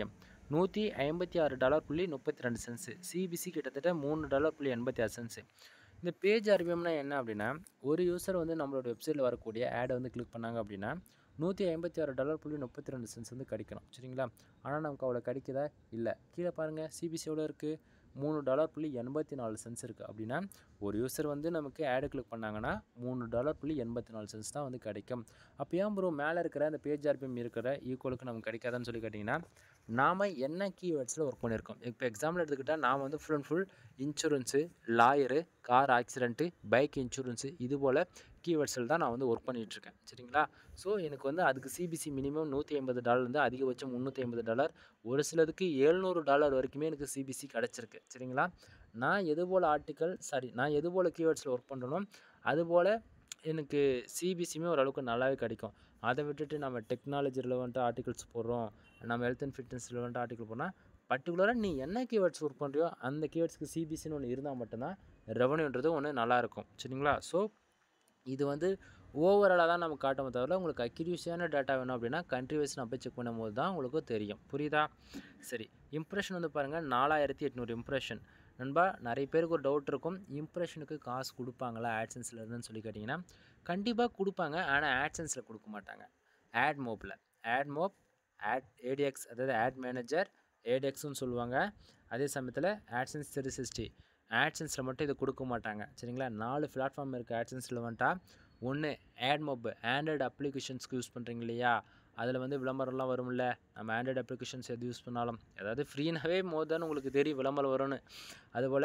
நூற்றி ஐம்பத்தி ஆறு டாலர் புள்ளி முப்பத்தி ரெண்டு சென்ஸு சிபிசி கிட்டத்தட்ட மூணு டாலர் புள்ளி எண்பத்தி ஆறு சென்ஸு இந்த பேஜ் ஆர்பிஎம்னா என்ன அப்படின்னா ஒரு யூசர் வந்து நம்மளோட வெப்சைட்டில் வரக்கூடிய ஆடை வந்து கிளிக் பண்ணாங்க அப்படின்னா நூற்றி ஐம்பத்தி ஆறு டாலர் புள்ளி முப்பத்தி ரெண்டு சென்ஸ் வந்து கிடைக்கணும் சரிங்களா ஆனால் நமக்கு அவ்வளோ கிடைக்குதா இல்லை கீழே பாருங்கள் சிபிசி எவ்வளோ இருக்குது மூணு டாலர் புள்ளி எண்பத்தி நாலு சென்ஸ் இருக்குது அப்படின்னா ஒரு யூசர் வந்து நமக்கு ஆடு கிளிக் பண்ணாங்கன்னா மூணு டாலர் புள்ளி எண்பத்தி நாலு சென்ஸ் தான் வந்து கிடைக்கும் அப்போ ஏன் ப்ரோ மேலே இருக்கிற அந்த பேஜ் ஆர்பிஎம் இருக்கிற ஈக்குவலுக்கு நமக்கு கிடைக்காதான்னு சொல்லி கேட்டிங்கன்னா நாம் என்ன கீவேர்ட்ஸில் ஒர்க் பண்ணியிருக்கோம் இப்போ எக்ஸாம்பிள் எடுத்துக்கிட்டால் நான் வந்து full and full insurance lawyer car accident bike insurance இது போல் கீவேர்ட்ஸில் தான் நான் வந்து ஒர்க் பண்ணிகிட்ருக்கேன் சரிங்களா ஸோ எனக்கு வந்து அதுக்கு சிபிசி மினிமம் நூற்றி ஐம்பது டாலர்லேருந்து அதிகபட்சம் முந்நூற்றி ஐம்பது டாலர் ஒரு சிலதுக்கு எழுநூறு டாலர் வரைக்குமே எனக்கு சிபிசி கிடச்சிருக்கு சரிங்களா நான் எது போல் ஆர்டிக்கல் சாரி நான் எது போல் கீவேர்ட்ஸில் ஒர்க் பண்ணுறனோ அதுபோல் எனக்கு சிபிசியுமே ஓரளவுக்கு நல்லாவே கிடைக்கும் அதை விட்டுட்டு நம்ம டெக்னாலஜி ரிலவெண்ட்டாக ஆர்டிகல்ஸ் போடுறோம் நம்ம ஹெல்த் அண்ட் ஃபிட்னஸ் ரிலவெண்ட்டாக ஆர்டிக்கல் போனால் பர்டிகுலராக நீ என்ன கீவேர்ட்ஸ் ஒர்க் பண்ணுறியோ அந்த கீவேர்ட்ஸ்க்கு சிபிசின்னு ஒன்று இருந்தால் மட்டும்தான் ரெவன்யூன்றது ஒன்று நல்லாயிருக்கும் சரிங்களா ஸோ இது வந்து ஓவராலாக தான் நமக்கு காட்டுமே தவிர உங்களுக்கு அக்யூரியூஸியான டேட்டா வேணும் அப்படின்னா கண்ட்ரி வைஸ் நான் போய் செக் பண்ணும்போது தான் உங்களுக்கு தெரியும் புரியுதா சரி இம்ப்ரெஷன் வந்து பாருங்கள் நாலாயிரத்தி எட்நூறு இம்ப்ரெஷன் நண்பா நிறைய பேருக்கு ஒரு டவுட் இருக்கும் இம்ப்ரெஷனுக்கு காசு கொடுப்பாங்களா ஆட்சன்ஸில் இருந்துன்னு சொல்லி கேட்டிங்கன்னா கண்டிப்பாக கொடுப்பாங்க ஆனால் ஆட்சன்ஸில் கொடுக்க மாட்டாங்க ஆட் மோப்பில் ஆட் மோப் ஆட் ஏடிஎக்ஸ் அதாவது ஆட் மேனேஜர் ஏடிஎக்ஸ்னு சொல்லுவாங்க அதே சமயத்தில் ஆட்சன்ஸ் த்ரீ சிக்ஸ்டி ஆட்சன்ஸில் மட்டும் இதை கொடுக்க மாட்டாங்க சரிங்களா நாலு பிளாட்ஃபார்ம் இருக்குது ஆட்சன்ஸில் வந்துட்டா ஒன்று ஆட் மொப் ஆண்ட்ராய்டு அப்ளிகேஷன்ஸ்க்கு யூஸ் பண்ணுறீங்க இல்லையா அதில் வந்து விளம்பரம்லாம் வரும்ல நம்ம ஆண்ட்ராய்டு அப்ளிகேஷன்ஸ் எது யூஸ் பண்ணாலும் அதாவது ஃப்ரீனாகவே மோர் உங்களுக்கு தெரியும் விளம்பரம் வரும்னு அதுபோல்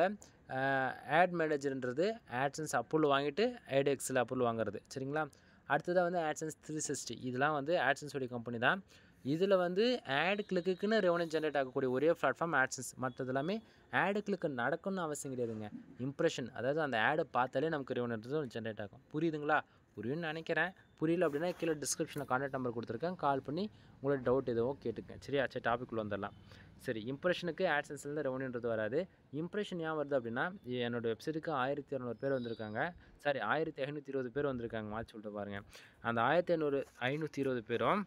ஆட் மேனேஜர்ன்றது ஆட்சன்ஸ் அப்ரூவல் வாங்கிட்டு ஏடிஎக்ஸில் அப்ரூவல் வாங்குறது சரிங்களா அடுத்ததாக வந்து ஆட்சன்ஸ் த்ரீ சிக்ஸ்டி இதெல்லாம் வந்து ஆட்சன்ஸோடைய கம்பெனி தான் இதில் வந்து ஆட் கிளிக்குன்னு ரெவன்யூ ஜென்ரேட் ஆகக்கூடிய ஒரே பிளாட்ஃபார்ம் ஆட்சன்ஸ் மற்றது எல்லாமே ஆடு கிளிக்கு நடக்கணும்னு அவசியம் கிடையாதுங்க இம்ப்ரெஷன் அதாவது அந்த ஆடை பார்த்தாலே நமக்கு ரெவன்யூன்றது ஜென்ரேட் ஆகும் புரியுதுங்களா புரியும்னு நினைக்கிறேன் புரியல அப்படின்னா கீழே டிஸ்கிரிப்ஷனில் கான்டாக்ட் நம்பர் கொடுத்துருக்கேன் கால் பண்ணி உங்களோட டவுட் எதுவும் கேட்டுக்கேன் சரியா சரி டாபிக் வந்துடலாம் சரி இம்ப்ரெஷனுக்கு ஆட்சன்ஸ்லேருந்து ரெவன்யூன்றது வராது இம்ப்ரெஷன் ஏன் வருது அப்படின்னா என்னோடய வெப்சைட்டுக்கு ஆயிரத்தி இரநூறு பேர் வந்திருக்காங்க சாரி ஆயிரத்தி ஐநூற்றி இருபது பேர் வந்திருக்காங்க மாற்றி சொல்லிட்டு பாருங்கள் அந்த ஆயிரத்தி ஐநூறு ஐநூற்றி இருபது பேரும்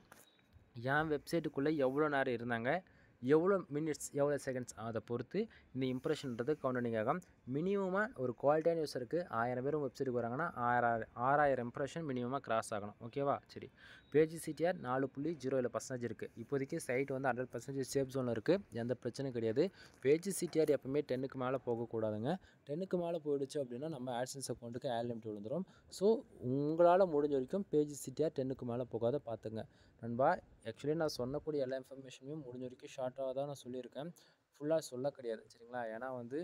என் வெப்சைட்டுக்குள்ளே எவ்வளோ நேரம் இருந்தாங்க எவ்வளோ மினிட்ஸ் எவ்வளோ செகண்ட்ஸ் அதை பொறுத்து இந்த இம்ப்ரெஷன்றது கவுண்டனிங் ஆகும் மினிமமாக ஒரு குவாலிட்டியான யூஸருக்கு ஆயிரம் பேர் உங்கள் வெப்சைட்டுக்கு வராங்கன்னா ஆறாயிரம் ஆறாயிரம் இம்ப்ரெஷன் மினிமமாக கிராஸ் ஆகணும் ஓகேவா சரி பேஜ் சிடிஆர் நாலு புள்ளி ஜீரோ ஏழு பர்சன்டேஜ் இருக்குது இப்போதைக்கு சைட் வந்து ஹண்ட்ரட் பர்சன்டேஜ் சேஃப் ஜோனில் இருக்குது எந்த பிரச்சனையும் கிடையாது பேஜ் சிடிஆர் எப்பவுமே டென்னுக்கு மேலே போகக்கூடாதுங்க டென்னுக்கு மேலே போயிடுச்சு அப்படின்னா நம்ம ஆட்சன்ஸ் அக்கௌண்ட்டுக்கு ஆட் லிமிட் விழுந்துடும் ஸோ உங்களால் முடிஞ்ச வரைக்கும் பேஜ் சிடிஆர் டென்னுக்கு மேலே போகாத பார்த்துங்க நண்பா ஆக்சுவலி நான் சொன்னக்கூடிய எல்லா இன்ஃபர்மேஷனுமே முடிஞ்ச வரைக்கும் ஷார்ட்டாக தான் நான் சொல்லியிருக்கேன் ஃபுல்லாக சொல்ல கிடையாது சரிங்களா ஏன்னா வந்து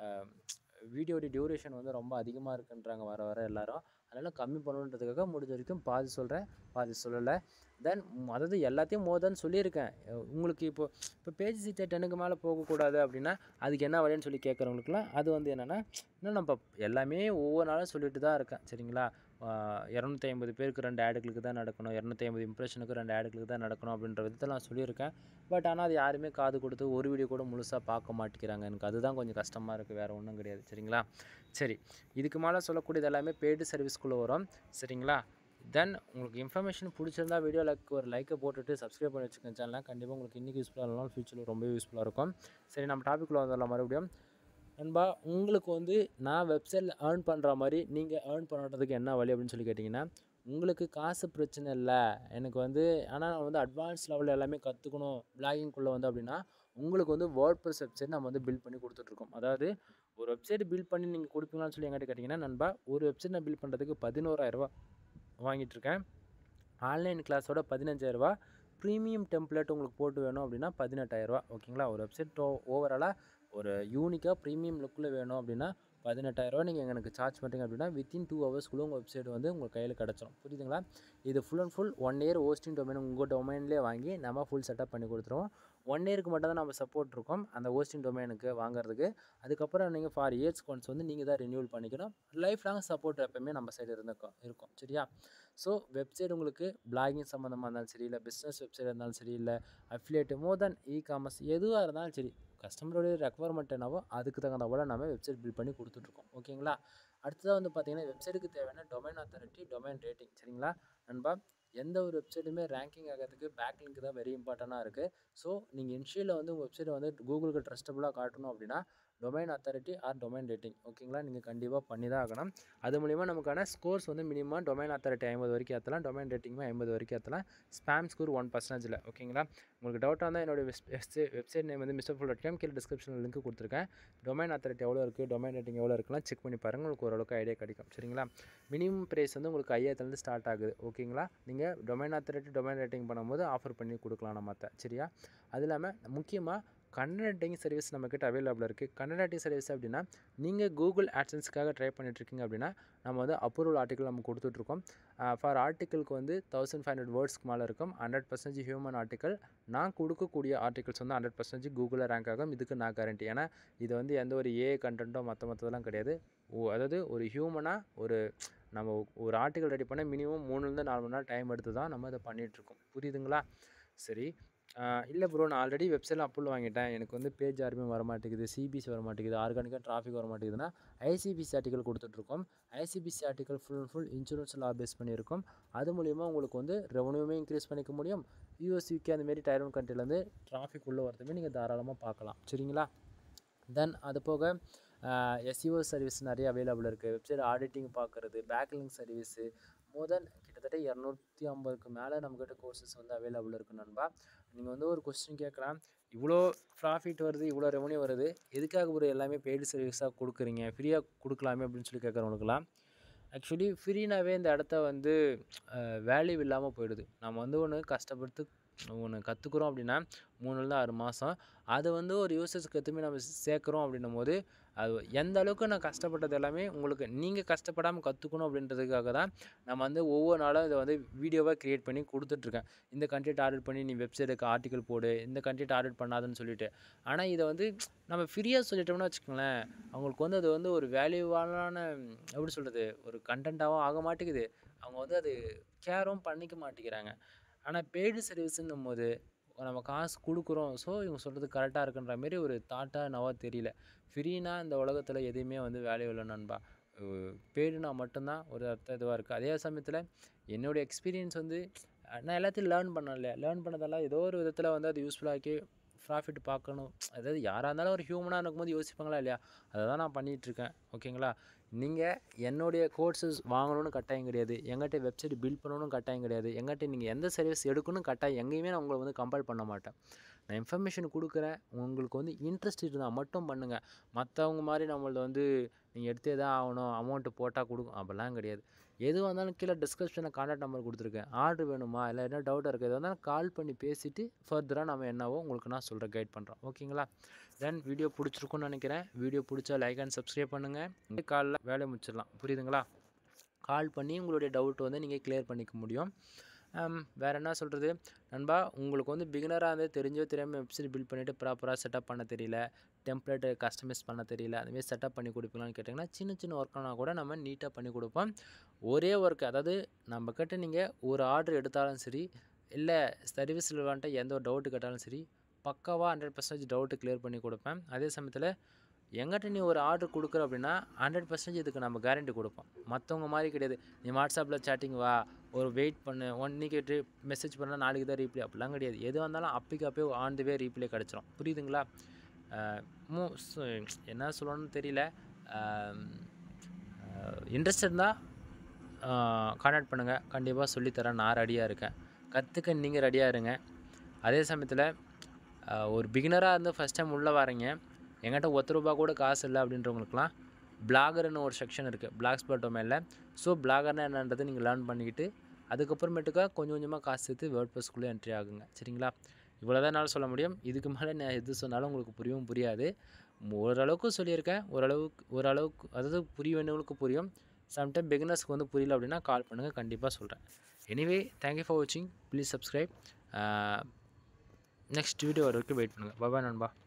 வீடியோடைய டியூரேஷன் வந்து ரொம்ப அதிகமாக இருக்குன்றாங்க வர வர எல்லாரும் அதனால் கம்மி பண்ணணுன்றதுக்காக முடிஞ்ச வரைக்கும் பாதி சொல்கிறேன் பாதி சொல்லலை தென் அதாவது எல்லாத்தையும் மோதன்னு சொல்லியிருக்கேன் உங்களுக்கு இப்போ இப்போ பேஜ் சீட்டை டென்னுக்கு மேலே போகக்கூடாது அப்படின்னா அதுக்கு என்ன வழின்னு சொல்லி கேட்குறவங்களுக்குலாம் அது வந்து என்னென்னா இன்னும் நம்ம எல்லாமே ஒவ்வொரு நாளும் சொல்லிட்டு தான் இருக்கேன் சரிங்களா இரநூத்தி ஐம்பது பேருக்கு ரெண்டு ஆடுகளுக்கு தான் நடக்கணும் இரநூத்தி ஐம்பது இம்ப்ரெஷனுக்கு ரெண்டு ஆடுகளுக்கு தான் நடக்கணும் அப்படின்ற விதத்தில் நான் சொல்லியிருக்கேன் பட் ஆனால் அது யாருமே காது கொடுத்து ஒரு வீடியோ கூட முழுசாக பார்க்க மாட்டேங்கிறாங்க எனக்கு அதுதான் கொஞ்சம் கஷ்டமாக இருக்குது வேறு ஒன்றும் கிடையாது சரிங்களா சரி இதுக்கு மேலே சொல்லக்கூடியது எல்லாமே பெய்டு சர்வீஸ்க்குள்ளே வரும் சரிங்களா தென் உங்களுக்கு இன்ஃபர்மேஷன் பிடிச்சிருந்தா வீடியோ லைக் ஒரு லைக்கை போட்டுட்டு சப்ஸ்கிரைப் பண்ணி வச்சுக்கோங்க சேனலில் கண்டிப்பாக உங்களுக்கு இன்றைக்கி யூஸ்ஃபுல்லாக இருந்தாலும் ஃபியூச்சரில் ரொம்ப யூஸ்ஃபுல்லாக இருக்கும் சரி நம்ம டாப்பிக்குள்ளே வந்துடலாம் மறுபடியும் நண்பா உங்களுக்கு வந்து நான் வெப்சைட்டில் ஏர்ன் பண்ணுற மாதிரி நீங்கள் ஏர்ன் பண்ணுறதுக்கு என்ன வழி அப்படின்னு சொல்லி கேட்டிங்கன்னா உங்களுக்கு காசு பிரச்சனை இல்லை எனக்கு வந்து ஆனால் நான் வந்து அட்வான்ஸ் லெவலில் எல்லாமே கற்றுக்கணும் பிளாகிங்குள்ளே வந்து அப்படின்னா உங்களுக்கு வந்து வேர்ட் ப்ரெஸ் வெப்சைட் நம்ம வந்து பில்ட் பண்ணி கொடுத்துட்ருக்கோம் அதாவது ஒரு வெப்சைட் பில்ட் பண்ணி நீங்கள் கொடுப்பீங்களான்னு சொல்லி என்கிட்ட கேட்டிங்கன்னா நண்பா ஒரு வெப்சைட் நான் பில்ட் பண்ணுறதுக்கு பதினோராயிரரூவா வாங்கிட்டுருக்கேன் ஆன்லைன் கிளாஸோட பதினஞ்சாயிரரூவா ப்ரீமியம் டெம்ப்ளேட் உங்களுக்கு போட்டு வேணும் அப்படின்னா பதினெட்டாயிரரூவா ஓகேங்களா ஒரு வெப்சைட் ஓவராலாக ஒரு யூனிக்காக ப்ரீமியம் லுக்கில் வேணும் அப்படின்னா பதினெட்டாயிரரூவா நீங்கள் எனக்கு சார்ஜ் பண்ணுறீங்க அப்படின்னா வித்தின் டூ ஹவர்ஸ்க்குள்ளே உங்கள் வெப்சைட் வந்து உங்கள் கையில் கிடச்சிரும் புரியுதுங்களா இது full and full one year hosting domain உங்கள் டொமைன்லேயே வாங்கி நம்ம ஃபுல் செட்டப் பண்ணி கொடுத்துருவோம் ஒன் இயருக்கு மட்டும் தான் நம்ம சப்போர்ட் இருக்கோம் அந்த ஹோஸ்டிங் டொமைனுக்கு வாங்குறதுக்கு அதுக்கப்புறம் நீங்கள் ஃபார் இயர்ஸ் கொண்ட்ஸ் வந்து நீங்கள் தான் ரினியூல் பண்ணிக்கணும் லைஃப் லாங் சப்போர்ட் எப்போயுமே நம்ம சைடு இருந்துக்கும் இருக்கும் சரியா ஸோ வெப்சைட் உங்களுக்கு பிளாகிங் சம்மந்தமாக இருந்தாலும் சரி இல்லை பிஸ்னஸ் வெப்சைட் இருந்தாலும் சரி இல்லை அஃபிலியேட் மோர் தென் இ காமர்ஸ் எதுவாக இருந்தாலும் சரி கஸ்டமருடைய ரெக்குவயர்மெண்ட் என்னவோ அதுக்கு தகுந்த போல் நம்ம வெப்சைட் பில்ட் பண்ணி கொடுத்துட்ருக்கோம் ஓகேங்களா அடுத்ததாக வந்து பார்த்தீங்கன்னா வெப்சைட்டுக்கு தேவையான டொமைன் அத்தாரிட்டி டொமைன் ரேட்டிங் சரிங்களா நண்பா எந்த ஒரு வெப்சைட்டுமே ரேங்கிங் ஆகிறதுக்கு பேக் லிங்க் தான் வெரி இம்பார்ட்டண்ட்டாக இருக்குது ஸோ நீங்கள் இன்ஷியலில் வந்து உங்கள் வெப்சைட்டை வந்து கூகுளுக்கு ட்ரஸ்டபுளாக காட்டணும் அப்படின்னா domain authority or domain rating ஓகேங்களா நீங்கள் கண்டிப்பாக பண்ணி தான் ஆகணும் அது மூலிமா நமக்கான ஸ்கோர்ஸ் வந்து மினிமம் டொமைன் அத்தாரிட்டி ஐம்பது வரைக்கும் ஏற்றலாம் டொமைன் ரேட்டிங்குமே ஐம்பது வரைக்கும் ஏற்றலாம் ஸ்பேம் ஸ்கோர் ஒன் பர்சன்டேஜில் ஓகேங்களா உங்களுக்கு டவுட்டாக இருந்தால் என்னோட வெப்சைட் நேம் வந்து மிஸ்டர் ஃபுல் டாட் காம் கீழே டிஸ்கிரிப்ஷனில் லிங்க் கொடுத்துருக்கேன் டொமைன் அத்தாரிட்டி எவ்வளோ இருக்குது டொமைன் ரேட்டிங் எவ்வளோ இருக்குலாம் செக் பண்ணி பாருங்கள் உங்களுக்கு ஓரளவுக்கு ஐடியா கிடைக்கும் சரிங்களா மினிமம் ப்ரைஸ் வந்து உங்களுக்கு ஐயாயிரத்துலேருந்து ஸ்டார்ட் ஆகுது ஓகேங்களா நீங்கள் டொமைன் அத்தாரிட்டி டொமைன் ரேட்டிங் பண்ணும்போது ஆஃபர் பண்ணி கொடுக்கலாம் நம்ம சரியா அது இல்லாமல் முக்கியமாக கன்னடட்டிங் சர்வீஸ் நம்மக்கிட்ட அவைலபிள் இருக்குது கன்னடட்டிங் சர்வீஸ் அப்படின்னா நீங்கள் கூகுள் ஆட்சன்ஸ்க்காக ட்ரை பண்ணிட்டுருக்கீங்க அப்படின்னா நம்ம வந்து அப்ரூவல் ஆர்டிக்கல் நம்ம கொடுத்துட்ருக்கோம் ஃபார் ஆர்டிக்கலுக்கு வந்து தௌசண்ட் ஃபைவ் ஹண்ட்ரட் வேர்ட்ஸ்க்கு மேலே இருக்கும் ஹண்ட்ரட் பர்சன்டேஜ் ஹியூமன் ஆர்டிக்கல் நான் கொடுக்கக்கூடிய ஆர்டிகல்ஸ் வந்து ஹண்ட்ரட் பர்சன்டேஜ் கூகுளில் ரேங்க் ஆகும் இதுக்கு நான் கேரண்டி ஏன்னா இது வந்து எந்த ஒரு ஏ கண்டென்ட்டோ மற்ற மற்றதெல்லாம் கிடையாது ஓ அதாவது ஒரு ஹியூமனாக ஒரு நம்ம ஒரு ஆர்டிக்கல் ரெடி பண்ண மினிமம் மூணுலேருந்து நாலு மணி நேரம் டைம் எடுத்து தான் நம்ம இதை பண்ணிகிட்ருக்கோம் புரியுதுங்களா சரி இல்லை ப்ரோ நான் ஆல்ரெடி வெப்சைட்டில் அப்ரூவல் வாங்கிட்டேன் எனக்கு வந்து பேஜ் ஆர்பிஎம் வர மாட்டேங்குது சிபிசி வர மாட்டேங்குது ஆர்கானிக்காக டிராஃபிக் வர மாட்டேங்குதுன்னா ஐசிபிசி ஆர்டிக்கல் கொடுத்துட்ருக்கோம் ICPC article full and full insurance லா பேஸ் பண்ணியிருக்கோம் அது மூலிமா உங்களுக்கு வந்து ரெவன்யூமே இன்க்ரீஸ் பண்ணிக்க முடியும் யூஎஸ்யூகே அந்தமாரி டைரன் கண்ட்ரிலேருந்து டிராஃபிக் உள்ளே வரதுமே நீங்கள் தாராளமாக பார்க்கலாம் சரிங்களா தென் அது போக எஸ்இஓ சர்வீஸ் நிறைய அவைலபிள் இருக்குது வெப்சைட் ஆடிட்டிங் பார்க்குறது பேக்லிங் சர்வீஸு மோர் தென் கிட்டத்தட்ட இரநூத்தி ஐம்பதுக்கு மேலே நம்மக்கிட்ட கோர்சஸ் வந்து அவைலபிள் இருக்குது நண்பா நீங்கள் வந்து ஒரு கொஸ்டின் கேட்கலாம் இவ்வளோ ப்ராஃபிட் வருது இவ்வளோ ரெவன்யூ வருது எதுக்காக ஒரு எல்லாமே பெய்டு சர்வீஸாக கொடுக்குறீங்க ஃப்ரீயாக கொடுக்கலாமே அப்படின்னு சொல்லி கேட்குறவங்களுக்குலாம் ஆக்சுவலி ஃப்ரீனாவே இந்த இடத்த வந்து வேல்யூ இல்லாமல் போயிடுது நம்ம வந்து ஒன்று கஷ்டப்பட்டு ஒன்று கற்றுக்குறோம் அப்படின்னா மூணுலேருந்து ஆறு மாதம் அது வந்து ஒரு யூசர்ஸ்க்கு எதுவுமே நம்ம சேர்க்குறோம் அப்படின்னும் போது அது எந்த அளவுக்கு நான் கஷ்டப்பட்டது எல்லாமே உங்களுக்கு நீங்கள் கஷ்டப்படாமல் கற்றுக்கணும் அப்படின்றதுக்காக தான் நம்ம வந்து ஒவ்வொரு நாளும் இதை வந்து வீடியோவாக க்ரியேட் பண்ணி கொடுத்துட்ருக்கேன் இந்த கண்டென்ட் ஆர்டர் பண்ணி நீ வெப்சைட்டுக்கு ஆர்டிக்கல் போடு இந்த கண்டென்ட் ஆர்டர் பண்ணாதுன்னு சொல்லிட்டு ஆனால் இதை வந்து நம்ம ஃப்ரீயாக சொல்லிட்டோம்னா வச்சுக்கோங்களேன் அவங்களுக்கு வந்து அது வந்து ஒரு வேல்யூவான எப்படி சொல்கிறது ஒரு கண்டென்ட்டாகவும் ஆக மாட்டேங்குது அவங்க வந்து அது கேரும் பண்ணிக்க மாட்டேங்கிறாங்க ஆனால் பெய்டு சர்வீஸுன்னும் போது நம்ம காசு கொடுக்குறோம் ஸோ இவங்க சொல்கிறது கரெக்டாக இருக்குன்ற மாரி ஒரு தாட்டாக நவா தெரியல ஃப்ரீனா இந்த உலகத்தில் எதுவுமே வந்து வேல்யூ இல்லை நண்பா பெய்டுனா மட்டும்தான் ஒரு அர்த்தம் இதுவாக இருக்குது அதே சமயத்தில் என்னுடைய எக்ஸ்பீரியன்ஸ் வந்து நான் எல்லாத்தையும் லேர்ன் பண்ணல லேர்ன் பண்ணதெல்லாம் ஏதோ ஒரு விதத்தில் வந்து அது யூஸ்ஃபுல்லாக்கி ப்ராஃபிட் பார்க்கணும் அதாவது யாராக இருந்தாலும் ஒரு ஹியூமனாக இருக்கும்போது யோசிப்பாங்களா இல்லையா அதை தான் நான் பண்ணிகிட்ருக்கேன் ஓகேங்களா நீங்கள் என்னுடைய கோர்சஸ் வாங்கணும்னு கட்டாயம் கிடையாது எங்கிட்ட வெப்சைட் பில்ட் பண்ணணும்னு கட்டாயம் கிடையாது எங்கிட்ட நீங்கள் எந்த சர்வீஸ் எடுக்கணும் கட்டாயம் எங்கேயுமே நான் உங்களை வந்து கம்பல் பண்ண மாட்டேன் நான் இன்ஃபர்மேஷன் கொடுக்குறேன் உங்களுக்கு வந்து இன்ட்ரெஸ்ட் இருந்தால் மட்டும் பண்ணுங்கள் மற்றவங்க மாதிரி நம்மளது வந்து நீங்கள் எடுத்தே தான் ஆகணும் அமௌண்ட்டு போட்டால் கொடுக்கும் அப்படிலாம் கிடையாது எது வந்தாலும் கீழே டிஸ்கிரிப்ஷனில் கான்டாக்ட் நம்பர் கொடுத்துருக்கேன் ஆர்டர் வேணுமா இல்லை என்ன டவுட்டாக இருக்குது எது வந்தாலும் கால் பண்ணி பேசிவிட்டு ஃபர்தராக நம்ம என்னவோ உங்களுக்கு நான் சொல்கிறேன் கைட் பண்ணுறோம் ஓகேங்களா தென் வீடியோ பிடிச்சிருக்குன்னு நினைக்கிறேன் வீடியோ பிடிச்சா லைக் அண்ட் சப்ஸ்கிரைப் பண்ணுங்கள் காலில் வேலையை முடிச்சிடலாம் புரியுதுங்களா கால் பண்ணி உங்களுடைய டவுட் வந்து நீங்கள் கிளியர் பண்ணிக்க முடியும் வேறு என்ன சொல்கிறது நண்பா உங்களுக்கு வந்து பிகினராக இருந்து தெரிஞ்சோ தெரியாமல் வெப்சைட் பில்ட் பண்ணிவிட்டு ப்ராப்பராக செட்டப் பண்ண தெரியல டெம்ப்ளேட்டை கஸ்டமைஸ் பண்ண தெரியல அதுமாரி செட்டப் பண்ணி கொடுப்பீங்களான்னு கேட்டிங்கன்னா சின்ன சின்ன ஒர்க்கானா கூட நம்ம நீட்டாக பண்ணி கொடுப்போம் ஒரே ஒர்க் அதாவது நம்ம கிட்ட நீங்கள் ஒரு ஆர்டர் எடுத்தாலும் சரி இல்லை சர்வீஸில் வந்துட்டு எந்த ஒரு டவுட்டு கேட்டாலும் சரி பக்காவாக ஹண்ட்ரட் பர்சன்டேஜ் டவுட்டு கிளியர் பண்ணி கொடுப்பேன் அதே சமயத்தில் எங்கிட்ட நீ ஒரு ஆர்டர் கொடுக்குற அப்படின்னா ஹண்ட்ரட் பர்சன்டேஜ் இதுக்கு நம்ம கேரண்டி கொடுப்போம் மற்றவங்க மாதிரி கிடையாது நீ வாட்ஸ்அப்பில் சேட்டிங் வா ஒரு வெயிட் பண்ணு ஒன் கேட்டு மெசேஜ் பண்ணால் நாளைக்கு தான் ரீப்ளே அப்படிலாம் கிடையாது எது வந்தாலும் அப்பைக்கு அப்பயே ஆன் தி வே ரீப்ளே கிடச்சிரும் புரியுதுங்களா மூ என்ன சொல்லணும்னு தெரியல இன்ட்ரெஸ்ட் இருந்தால் கான்டாக்ட் பண்ணுங்கள் கண்டிப்பாக சொல்லித்தரேன் நான் ரெடியாக இருக்கேன் கற்றுக்க நீங்கள் ரெடியாக இருங்க அதே சமயத்தில் ஒரு பிகினராக இருந்து ஃபஸ்ட் டைம் உள்ளே வரீங்க எங்கிட்ட ஒத்த ரூபா கூட காசு இல்லை அப்படின்றவங்களுக்குலாம் பிளாகர்னு ஒரு செக்ஷன் இருக்குது பிளாக் ஸ்பாட் டொமைனில் ஸோ பிளாகர்னா என்னன்றது நீங்கள் லேர்ன் பண்ணிக்கிட்டு அதுக்கப்புறமேட்டுக்கா கொஞ்சம் கொஞ்சமாக காசு சேர்த்து வேர்ட் ப்ளஸ்க்குள்ளே என்ட்ரி ஆகுங்க சரிங்களா இவ்வளோ தான் என்னால் சொல்ல முடியும் இதுக்கு மேலே நான் எது சொன்னாலும் உங்களுக்கு புரியவும் புரியாது ஓரளவுக்கு சொல்லியிருக்கேன் ஓரளவுக்கு ஓரளவுக்கு அதாவது புரிய வேண்டியவங்களுக்கு புரியும் சம்டைம் பிகினர்ஸ்க்கு வந்து புரியல அப்படின்னா கால் பண்ணுங்கள் கண்டிப்பாக சொல்கிறேன் எனிவே தேங்க்யூ ஃபார் வாட்சிங் ப்ளீஸ் சப்ஸ்கிரைப் நெக்ஸ்ட் வீடியோ வர வரைக்கும் வெயிட் பண்ணுங்கள் பாபா நண்பா